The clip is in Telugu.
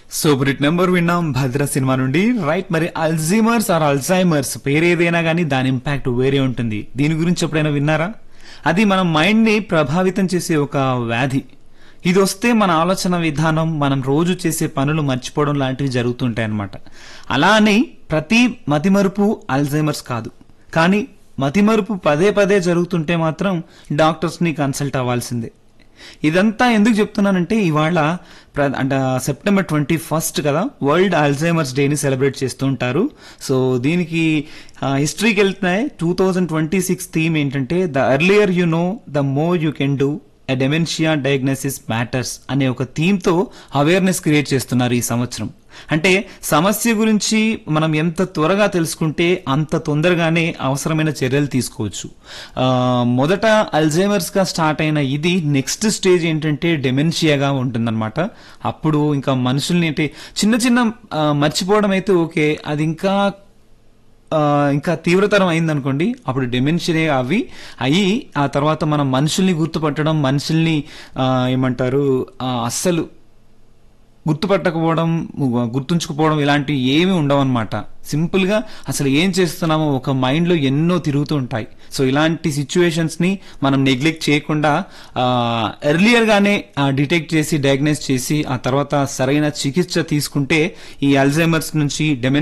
సూపర్ హిట్ నెంబర్ విన్నాం భద్ర సినిమా నుండి రైట్ మరి అల్జీమర్స్ ఆర్ అల్జైమర్స్ పేరేదైనా కానీ దాని ఇంపాక్ట్ వేరే ఉంటుంది దీని గురించి ఎప్పుడైనా విన్నారా అది మన మైండ్ ని ప్రభావితం చేసే ఒక వ్యాధి ఇది వస్తే మన ఆలోచన విధానం మనం రోజు చేసే పనులు మర్చిపోవడం లాంటివి జరుగుతుంటాయి అన్నమాట అలా అని ప్రతి మతిమరుపు అల్జైమర్స్ కాదు కానీ మతిమరుపు పదే పదే జరుగుతుంటే మాత్రం డాక్టర్స్ ని కన్సల్ట్ అవ్వాల్సిందే ఇదంతా ఎందుకు చెప్తున్నానంటే ఇవాళ ప్ర- అంటే సెప్టెంబర్ ట్వంటీ ఫస్ట్ కదా వరల్డ్ అల్జైమర్స్ డేని సెలబ్రేట్ చేస్తూ ఉంటారు సో దీనికి హిస్టరీకి వెళ్తున్నాయి two thousand twenty six theme ఏంటంటే the earlier you know the more you can do a dementia diagnosis matters అనే ఒక థీమ్ తో అవేర్నెస్ క్రియేట్ చేస్తున్నారు ఈ సంవత్సరం అంటే సమస్య గురించి మనం ఎంత త్వరగా తెలుసుకుంటే అంత తొందరగానే అవసరమైన చర్యలు తీసుకోవచ్చు ఆ, మొదట అల్జైమర్స్ గా స్టార్ట్ అయిన ఇది నెక్స్ట్ స్టేజ్ ఏంటంటే డెమెన్షియాగా ఉంటుందన్నమాట అప్పుడు ఇంకా మనుషుల్ని అంటే చిన్న చిన్న ఆ, మర్చిపోవడం అయితే ఓకే అది ఇంకా ఆ, ఇంకా తీవ్రతరం అయిందనుకోండి అప్పుడు డెమెన్షియా అవి అయ్యి ఆ తర్వాత మనం మనుషుల్ని గుర్తుపట్టడం మనుషుల్ని ఆ, ఏమంటారు ఆ, అస్సలు గుర్తుపట్టకపోవడం గుర్తుంచుకుపోవడం ఇలాంటివి ఏమీ ఉండవన్నమాట సింపుల్ గా అసలు ఏం చేస్తున్నామో ఒక మైండ్ లో ఎన్నో తిరుగుతూ ఉంటాయి సో ఇలాంటి సిచ్యువేషన్స్ ని మనం నెగ్లెక్ట్ చేయకుండా ఎర్లియర్ గానే డిటెక్ట్ చేసి డయాగ్నైజ్ చేసి ఆ తర్వాత సరైన చికిత్స తీసుకుంటే ఈ అల్జైమర్స్ నుంచి డెమెన్